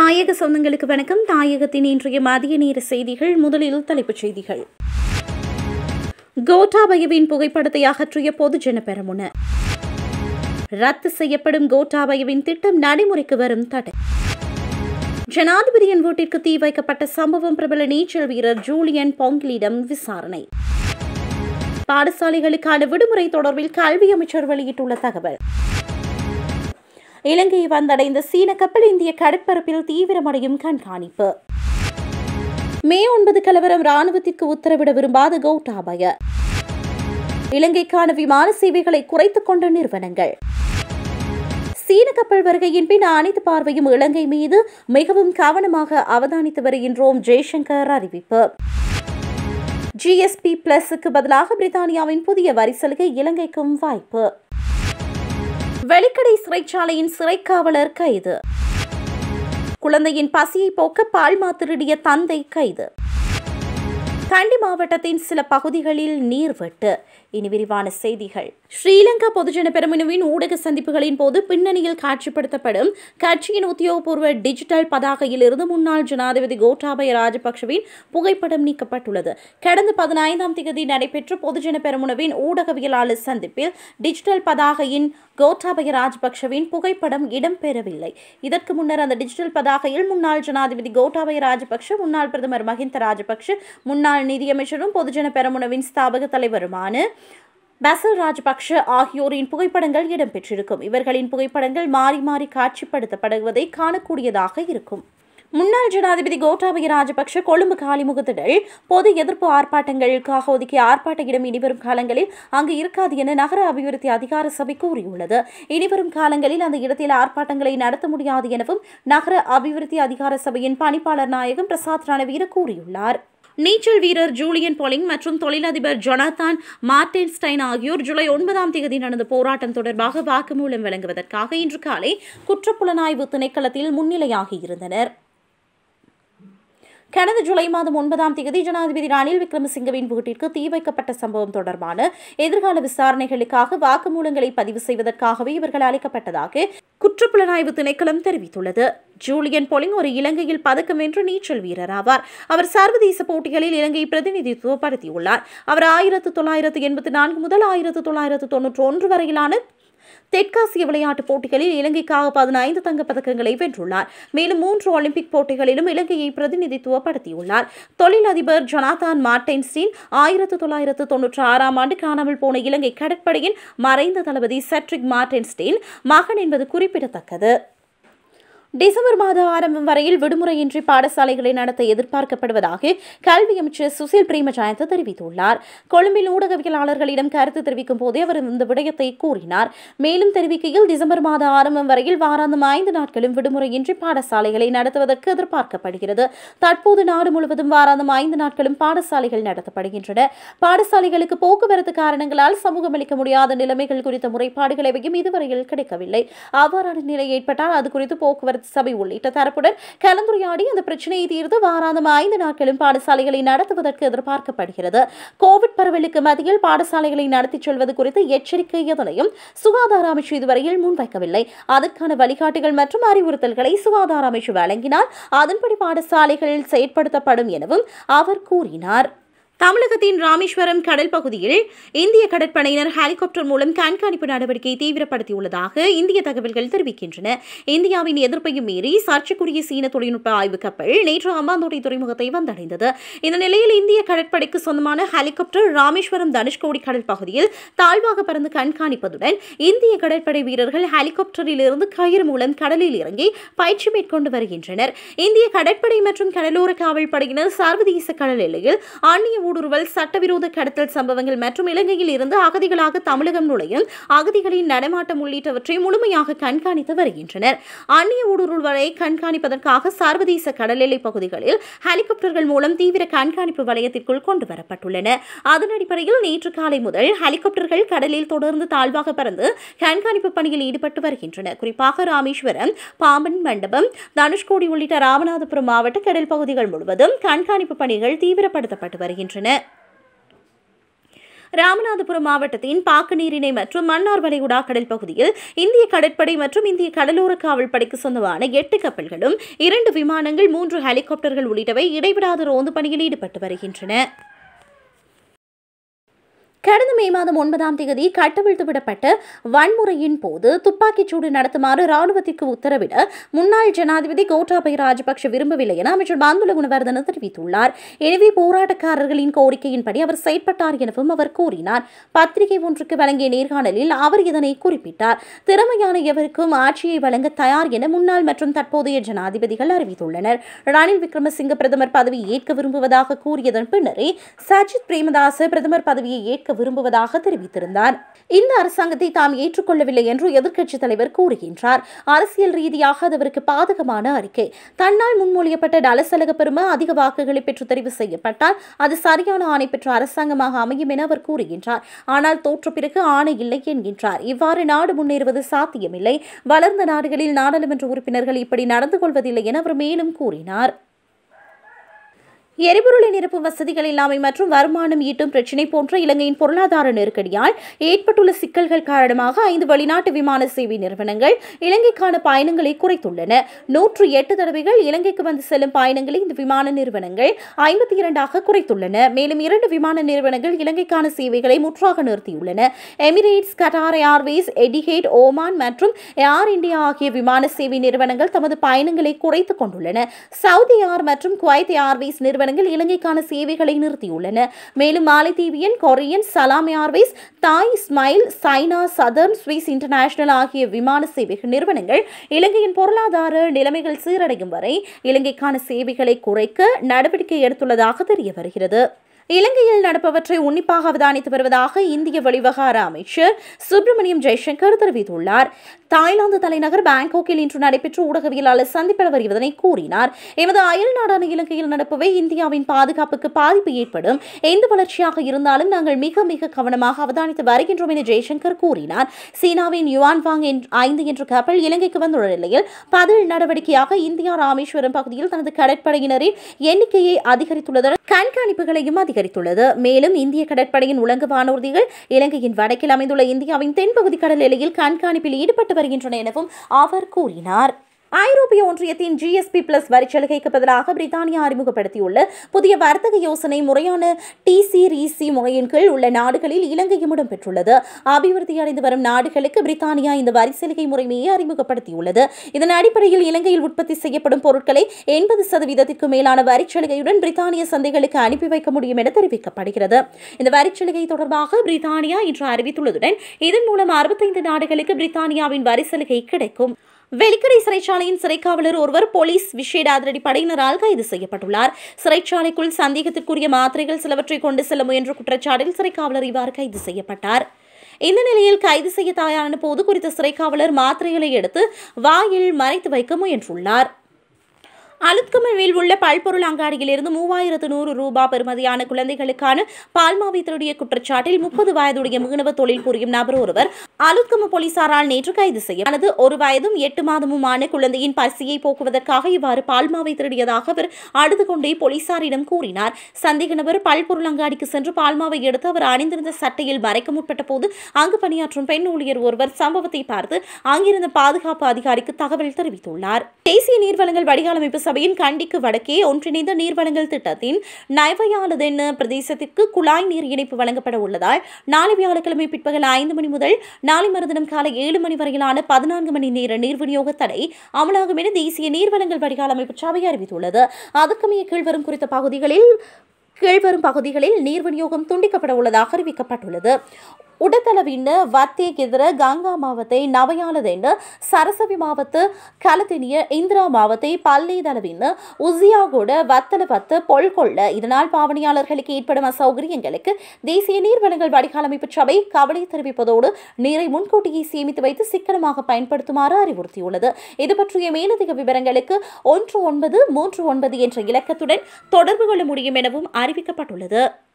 தாயக சொந்தங்களுக்கு வணக்கம் தாயகத்தின் இன்றைய மதிய நேர செய்திகள் முதலில் தலைப்புச் செய்திகள் கோட்டாபயவின் புகைப்படத்தை அகற்றிய பொதுஜன பெரமுன ரத்து செய்யப்படும் கோட்டாபயவின் திட்டம் நடைமுறைக்கு வரும் தடை ஜனாதிபதியின் வீட்டிற்கு தீ வைக்கப்பட்ட சம்பவம் பிரபல நீச்சல் வீரர் ஜூலியன் பொங்கிலிடம் விசாரணை பாடசாலைகளுக்கான விடுமுறை தொடர்பில் கல்வி அமைச்சர் வெளியிட்டுள்ள தகவல் இலங்கையை வந்தடைந்த சீன கப்பல் இந்திய கடற்பரப்பில் தீவிரமடையும் கண்காணிப்பு மே ஒன்பது கலவரம் ராணுவத்திற்கு உத்தரவிட விரும்பாத கௌட்டாபய இலங்கைக்கான விமான சேவைகளை குறைத்துக் கொண்ட நிறுவனங்கள் சீன கப்பல் வருகையின் பின் அனைத்து பார்வையும் இலங்கை மீது மிகவும் கவனமாக அவதானித்து வருகின்றோம் ஜெய்சங்கர் அறிவிப்பு ஜிஎஸ்பி பிளஸுக்கு பதிலாக பிரித்தானியாவின் புதிய வரி சலுகை இலங்கைக்கும் வாய்ப்பு வெளிக்கடை சிறைச்சாலையின் சிறைக்காவலர் கைது குழந்தையின் பசியை போக்க பால் மாத்திருடிய தந்தை கைது கண்டி மாவட்டத்தின் சில பகுதிகளில் நீர்வெட்டு இனி விரிவான செய்திகள் ஸ்ரீலங்கா பொதுஜன பெருமனுவின் ஊடக சந்திப்புகளின் போது பின்னணியில் காட்சிப்படுத்தப்படும் கட்சியின் உத்தியோகபூர்வ டிஜிட்டல் பதாகையில் இருந்து முன்னாள் ஜனாதிபதி கோட்டாபய ராஜபக்சவின் புகைப்படம் நீக்கப்பட்டுள்ளது கடந்த பதினைந்தாம் தேதி நடைபெற்ற பொதுஜன பெருமுனவின் ஊடகவியலாளர் சந்திப்பில் டிஜிட்டல் பதாகையின் கோட்டாபய ராஜபக்சவின் புகைப்படம் இடம்பெறவில்லை இதற்கு முன்னர் அந்த டிஜிட்டல் பதாகையில் முன்னாள் ஜனாதிபதி கோட்டாபய ராஜபக்ஷ முன்னாள் பிரதமர் மஹிந்த ராஜபக்ஷ முன்னாள் நிதியமைச்சரும் பொதுஜன பெரமுனவின் ஸ்தாபக தலைவருமான பசல் ராஜபக்ஷ ஆகியோரின் புகைப்படங்கள் இடம்பெற்றிருக்கும் இவர்களின் புகைப்படங்கள் மாறி மாறி காட்சிப்படுத்தப்படுவதை காணக்கூடியதாக இருக்கும் முன்னாள் ஜனாதிபதி கோட்டாபய ராஜபக்ஷ கொழும்பு காலிமுகத்திடல் பொது எதிர்ப்பு ஆர்ப்பாட்டங்களுக்காக ஒதுக்கிய ஆர்ப்பாட்ட இடம் இனிவரும் காலங்களில் அங்கு இருக்காது என நகர அபிவிருத்தி அதிகார சபை கூறியுள்ளது இனிவரும் காலங்களில் அந்த இடத்தில் ஆர்ப்பாட்டங்களை நடத்த முடியாது எனவும் நகர அபிவிருத்தி அதிகார சபையின் பணிப்பாளர் நாயகம் பிரசாத் ரணவீர கூறியுள்ளார் நீச்சல் வீரர் ஜூலியன் போலிங் மற்றும் தொழிலதிபர் ஜொனாதான் மார்டின்ஸ்டைன் ஆகியோர் ஜூலை ஒன்பதாம் தேதி நடந்த போராட்டம் தொடர்பாக வாக்குமூலம் வழங்குவதற்காக இன்று காலை குற்றப்புலனாய்வு திணைக்களத்தில் முன்னிலையாகி இருந்தனர் கடந்த ஜூலை மாதம் ஒன்பதாம் தேதி ஜனாதிபதி ரணில் விக்ரமசிங்கவின் வீட்டிற்கு தீ வைக்கப்பட்ட சம்பவம் தொடர்பான எதிர்கால விசாரணைகளுக்காக வாக்குமூலங்களை பதிவு செய்வதற்காகவே இவர்கள் அழைக்கப்பட்டதாக குற்றப்புலனாய்வு திணைக்களம் தெரிவித்துள்ளது ஜூலியன் பொலிங் ஒரு இலங்கையில் பதக்கம் வென்ற நீச்சல் வீரர் ஆவார் அவர் சர்வதேச போட்டிகளில் இலங்கையை பிரதிநிதித்துவப்படுத்தியுள்ளார் அவர் ஆயிரத்து தொள்ளாயிரத்து எண்பத்தி நான்கு முதல் ஆயிரத்து தொள்ளாயிரத்து தொன்னூற்றி ஒன்று வரையிலான தெற்காசிய விளையாட்டுப் போட்டிகளில் இலங்கைக்காக பதினைந்து தங்கப் பதக்கங்களை வென்றுள்ளார் மேலும் மூன்று ஒலிம்பிக் போட்டிகளிலும் இலங்கையை பிரதிநிதித்துவப்படுத்தியுள்ளார் தொழிலதிபர் ஜொனாதான் மார்டைன்ஸ்டீன் ஆயிரத்து தொள்ளாயிரத்து தொன்னூற்றி ஆறாம் ஆண்டு காணாமல் போன இலங்கை கடற்படையின் மறைந்த தளபதி செட்ரிக் மார்டென்ஸ்டீன் மகன் என்பது குறிப்பிடத்தக்கது டிசம்பர் மாத ஆரம்பம் வரையில் விடுமுறையின்றி பாடசாலைகளை நடத்த எதிர்பார்க்கப்படுவதாக கல்வி அமைச்சர் சுசில் பிரேமஜாயந்த தெரிவித்துள்ளார் கொழும்பில் ஊடகவியலாளர்களிடம் கருத்து தெரிவிக்கும் போதே அவர் இந்த விடயத்தை கூறினார் மேலும் தெரிவிக்கையில் டிசம்பர் மாத ஆரம்பம் வரையில் வாராந்தம் ஐந்து நாட்களும் விடுமுறையின்றி பாடசாலைகளை நடத்துவதற்கு எதிர்பார்க்கப்படுகிறது தற்போது நாடு முழுவதும் வாராந்தம் ஐந்து நாட்களும் பாடசாலைகள் நடத்தப்படுகின்றன பாடசாலைகளுக்கு போக்குவரத்து காரணங்களால் சமூகம் அளிக்க முடியாத நிலைமைகள் குறித்த முறைப்பாடுகள் எவையும் இதுவரையில் கிடைக்கவில்லை அவ்வாறான நிலை ஏற்பட்டால் அது குறித்து போக்குவரத்து சபை உள்ளிட்ட தரப்புடன் கலந்துரையாடி அந்த பிரச்சனையை தீர்த்து வாராந்தம் ஐந்து நாட்களும் பாடசாலைகளை நடத்துவதற்கு எதிர்பார்க்கப்படுகிறது கோவிட் பரவலுக்கு மத்தியில் பாடசாலைகளை நடத்திச் செல்வது குறித்து எச்சரிக்கை எதனையும் சுகாதார அமைச்சு இதுவரையில் முன்வைக்கவில்லை அதற்கான வழிகாட்டுகள் மற்றும் அறிவுறுத்தல்களை சுகாதார அமைச்சு வழங்கினால் அதன்படி பாடசாலைகள் செயற்படுத்தப்படும் எனவும் அவர் கூறினார் தமிழகத்தின் ராமேஸ்வரம் கடல் பகுதியில் இந்திய கடற்படையினர் ஹெலிகாப்டர் மூலம் கண்காணிப்பு நடவடிக்கையை தீவிரப்படுத்தியுள்ளதாக இந்திய தகவல்கள் தெரிவிக்கின்றன இந்தியாவின் எதிர்ப்பையும் மீறி சர்ச்சைக்குரிய சீன தொழில்நுட்ப ஆய்வு கப்பல் நேற்று அம்பாந்தோட்டை துறைமுகத்தை வந்தடைந்தது இந்த நிலையில் இந்திய கடற்படைக்கு சொந்தமான ஹெலிகாப்டர் ராமேஸ்வரம் தனுஷ்கோடி கடல் பகுதியில் தாழ்வாக பறந்து கண்காணிப்பதுடன் இந்திய கடற்படை வீரர்கள் ஹெலிகாப்டரில் இருந்து கயிறு மூலம் கடலில் இறங்கி பயிற்சி மேற்கொண்டு வருகின்றனர் இந்திய கடற்படை மற்றும் கடலோர காவல் படையினர் சர்வதேச கடல் எல்லையில் அந்நிய ஊடுருவல் சட்டவிரோத கடத்தல் சம்பவங்கள் மற்றும் இலங்கையில் இருந்து அகதிகளாக தமிழகம் நுழையும் அகதிகளின் நடமாட்டம் உள்ளிட்டவற்றை முழுமையாக கண்காணித்து வருகின்றனர் அந்நிய ஊடுருவலை கண்காணிப்பதற்காக சர்வதேச கடல் எல்லை பகுதிகளில் ஹெலிகாப்டர்கள் மூலம் தீவிர கண்காணிப்பு வலயத்திற்குள் கொண்டு வரப்பட்டுள்ளன அதன் அடிப்படையில் நேற்று காலை முதல் ஹெலிகாப்டர்கள் கடலில் தொடர்ந்து தாழ்வாக பறந்து கண்காணிப்பு பணியில் ஈடுபட்டு வருகின்றன குறிப்பாக ராமேஸ்வரம் பாம்பன் மண்டபம் தனுஷ்கோடி உள்ளிட்ட ராமநாதபுரம் மாவட்ட கடல் பகுதிகள் முழுவதும் கண்காணிப்பு பணிகள் தீவிரப்படுத்தப்பட்டு வருகின்றன ராமநாதபுரம் மாவட்டத்தின் பாக்கநீரிணை மற்றும் மன்னார் வளைகுடா கடல் பகுதியில் இந்திய கடற்படை மற்றும் இந்திய கடலோர காவல் படைக்கு சொந்தமான எட்டு கப்பல்களும் இரண்டு விமானங்கள் மூன்று ஹெலிகாப்டர்கள் உள்ளிட்டவை இடைவிடாத ரோந்து பணியில் ஈடுபட்டு வருகின்றன கடந்த மே மாதம் ஒன்பதாம் தேதி கட்டவிழ்த்து விடப்பட்ட வன்முறையின் போது துப்பாக்கிச்சூடு நடத்துமாறு ராணுவத்திற்கு உத்தரவிட முன்னாள் ஜனாதிபதி கோட்டாபய ராஜபக்ஷ விரும்பவில்லை என அமைச்சர் பந்துல குணவர்தன தெரிவித்துள்ளார் எனவே போராட்டக்காரர்களின் கோரிக்கையின்படி அவர் செயற்பட்டார் எனவும் அவர் கூறினார் பத்திரிகை ஒன்றுக்கு வழங்கிய நேர்காணலில் அவர் இதனை குறிப்பிட்டார் திறமையான எவருக்கும் ஆட்சியை வழங்க தயார் என முன்னாள் மற்றும் தற்போதைய ஜனாதிபதிகள் அறிவித்துள்ளனர் ரணில் விக்ரமசிங்க பிரதமர் பதவியை ஏற்க விரும்புவதாக கூறியதன் பின்னரே சஜித் பிரேமதாச பிரதமர் பதவியை ஏற்க விரும்புவதாக தெரிவித்திருந்தார் இந்த அரசாங்கத்தை தாம் ஏற்றுக்கொள்ளவில்லை என்று எதிர்க்கட்சித் தலைவர் கூறுகின்றார் அரசியல் ரீதியாக அது அவருக்கு பாதகமான அறிக்கை தன்னால் முன்மொழியப்பட்ட டலசலக பெருமை அதிக வாக்குகளை பெற்று தெரிவு செய்யப்பட்டால் அது சரியான ஆணை பெற்ற அரசாங்கமாக அமையும் என அவர் கூறுகின்றார் ஆனால் தோற்ற பிறகு ஆணை இல்லை என்கின்றார் இவ்வாறு நாடு முன்னேறுவது சாத்தியமில்லை வளர்ந்த நாடுகளில் நாடாளுமன்ற உறுப்பினர்கள் இப்படி நடந்து கொள்வதில்லை என அவர் மேலும் கூறினார் எரிபொருளை நிரப்பும் வசதிகள் இல்லாமை மற்றும் வருமானம் ஈட்டும் பிரச்சினை போன்ற இலங்கையின் பொருளாதார நெருக்கடியால் ஏற்பட்டுள்ள சிக்கல்கள் காரணமாக ஐந்து வெளிநாட்டு விமான சேவை நிறுவனங்கள் இலங்கைக்கான பயணங்களை குறைத்துள்ளன நூற்று எட்டு தடவைகள் இலங்கைக்கு வந்து செல்லும் பயணங்களை இந்த விமான நிறுவனங்கள் ஐம்பத்தி இரண்டாக குறைத்துள்ளன மேலும் இரண்டு விமான நிறுவனங்கள் இலங்கைக்கான சேவைகளை முற்றாக நிறுத்தியுள்ளன Emirates Qatar Airways Etihad Oman மற்றும் ஏர் இந்தியா ஆகிய விமான சேவை நிறுவனங்கள் தமது பயணங்களை குறைத்துக் கொண்டுள்ளன சவுதி ஏர் மற்றும் குவைத் ஏர்வேஸ் நிறுவனங்கள் இலங்கைக்கான சேவைகளை நிறுத்தியுள்ளன மேலும் Maldivian Korean Salam Airways Thai Smile China Southern Swiss International ஆகிய விமான சேவைகள் நிறுவனங்கள் இலங்கையின் பொருளாதார நிலைமைகள் சீரடையும் வரை இலங்கைக்கான சேவைகளை குறைக்க நடவடிக்கை எடுத்துள்ளதாக தெரிய வருகிறது இலங்கையில் நடப்பவற்றை உன்னிப்பாக அவதானித்து வருவதாக இந்திய வெளிவகார அமைச்சர் சுப்பிரமணியம் ஜெய்சங்கர் தெரிவித்துள்ளார் தாய்லாந்து தலைநகர் பாங்காக்கில் இன்று நடைபெற்ற ஊடகவியலாளர் சந்திப்பில் அவர் இதனை கூறினார் எமது அயல் நாடான இலங்கையில் நடப்பவை இந்தியாவின் பாதுகாப்புக்கு பாதிப்பு ஏற்படும் எந்த வளர்ச்சியாக இருந்தாலும் நாங்கள் மிக மிக கவனமாக அவதானித்து வருகின்றோம் என ஜெய்சங்கர் கூறினார் சீனாவின் யுவான் வாங் ஐந்து என்ற கப்பல் இலங்கைக்கு வந்துள்ள நிலையில் பதில் நடவடிக்கையாக இந்தியா ராமேஸ்வரம் பகுதியில் தனது கடற்படையினரின் எண்ணிக்கையை அதிகரித்துள்ளதுடன் கண்காணிப்புகளையும் அதிகரித்துள்ளது மேலும் இந்திய கடற்படையின் உலங்கு வானூர்திகள் இலங்கையின் வடக்கில் அமைந்துள்ள இந்தியாவின் தென்பகுதி கடல் எல்லையில் கண்காணிப்பில் ஈடுபட்டு வருகின்றன எனவும் அவர் கூறினார் ஐரோப்பிய ஒன்றியத்தின் ஜிஎஸ்பி பிளஸ் வரிச்சலுகைக்கு பதிலாக பிரித்தானியா அறிமுகப்படுத்தியுள்ள புதிய வர்த்தக யோசனை முறையான டிசிரிசி முறையின் கீழ் உள்ள நாடுகளில் இலங்கையும் இடம்பெற்றுள்ளது அபிவிருத்தி அடைந்து வரும் நாடுகளுக்கு பிரித்தானியா இந்த வரி சலுகை முறைமையை அறிமுகப்படுத்தியுள்ளது இதன் அடிப்படையில் இலங்கையில் உற்பத்தி செய்யப்படும் பொருட்களை எண்பது சதவீதத்திற்கு மேலான வரிச்சலுகையுடன் பிரித்தானிய சந்தைகளுக்கு அனுப்பி வைக்க முடியும் என தெரிவிக்கப்படுகிறது இந்த வரிச்சலுகை தொடர்பாக பிரித்தானியா இன்று அறிவித்துள்ளதுடன் இதன் மூலம் அறுபத்தைந்து நாடுகளுக்கு பிரித்தானியாவின் வரி சலுகை கிடைக்கும் வெலிக்கடை சிறைச்சாலையின் சிறைக்காவலர் ஒருவர் போலீஸ் விசேட அதிரடி படையினரால் கைது செய்யப்பட்டுள்ளார் சிறைச்சாலைக்குள் சந்தேகத்திற்குரிய மாத்திரைகள் சிலவற்றை கொண்டு செல்ல முயன்ற குற்றச்சாட்டில் சிறைக்காவலர் இவ்வாறு கைது செய்யப்பட்டார் இந்த நிலையில் கைது செய்ய தயாரான போது குறித்த சிறைக்காவலர் மாத்திரைகளை எடுத்து வாயில் மறைத்து வைக்க முயன்றுள்ளார் அலுத்கமவில் உள்ள பல்பொருள் அங்காடியில் இருந்து மூவாயிரத்து நூறு ரூபாய் பெறுமதியான குழந்தைகளுக்கான பால்மாவை திருடிய குற்றச்சாட்டில் முப்பது வயதுடைய மீனவ தொழில் புரியும் நபர் ஒருவர் அலுத்கம போலீசாரால் நேற்று கைது செய்யப்பட்டது ஒரு வயதும் எட்டு மாதமுமான குழந்தையின் பசியை போக்குவதற்காக இவ்வாறு பால்மாவை திருடியதாக அவர் அழுது கொண்டே போலீசாரிடம் கூறினார் சந்தேக நபர் பல்பொருள் அங்காடிக்கு சென்று பால்மாவை எடுத்து அவர் அணிந்திருந்த சட்டையில் மறைக்க முற்பட்ட போது அங்கு பணியாற்றும் பெண் ஊழியர் ஒருவர் சம்பவத்தை பார்த்து அங்கிருந்த பாதுகாப்பு அதிகாரிக்கு தகவல் தெரிவித்துள்ளார் தேசிய நீர்வளங்கள் வடிகால் அமைப்பு சபையின் கண்டிக்கு வடக்கே ஒன்றிணைந்த நீர்வளங்கள் திட்டத்தின் நயவையாளதென்ன பிரதேசத்திற்கு குழாய் நீர் இணைப்பு வழங்கப்பட உள்ளதால் நாளை வியாழக்கிழமை பிற்பகல் ஐந்து மணி முதல் நாளை மறுதினம் காலை ஏழு மணி வரையிலான பதினான்கு மணி நேர நீர் விநியோக தடை அமலாகும் என தேசிய நீர்வளங்கள் வடிகால் அமைப்பு சபை அறிவித்துள்ளது அதற்கமைய கீழ்வரும் குறித்த பகுதிகளில் கீழ்வரும் பகுதிகளில் நீர் விநியோகம் துண்டிக்கப்பட உள்ளதாக அறிவிக்கப்பட்டுள்ளது ಉಡತಲವಿಂದ ವತ್ತೆ ಗೆದರ ಗಂಗಾ ಮಾವತೆ ನವಯಾಲದೆಂದು ಸರಸವಿ ಮಾವತ್ತು ಕಲತೆನಿಯ ಇಂದಿರಾ மாவத்தை பல்லேதளவின் உசியாகோட வத்தல பத்து பொல்கொள்ள இதனால் பாவனையாளர்களுக்கு ஏற்படும் அசௌகரியங்களுக்கு தேசிய நீர்வளங்கள் வடிகால் அமைப்பு சபை கவலை தெரிவிப்பதோடு நீரை முன்கூட்டியே சேமித்து வைத்து சிக்கனமாக பயன்படுத்துமாறு அறிவுறுத்தியுள்ளது இது பற்றிய மேலதிக விவரங்களுக்கு ஒன்று ஒன்பது மூன்று ஒன்பது என்ற இலக்கத்துடன் தொடர்பு கொள்ள முடியும் எனவும் அறிவிக்கப்பட்டுள்ளது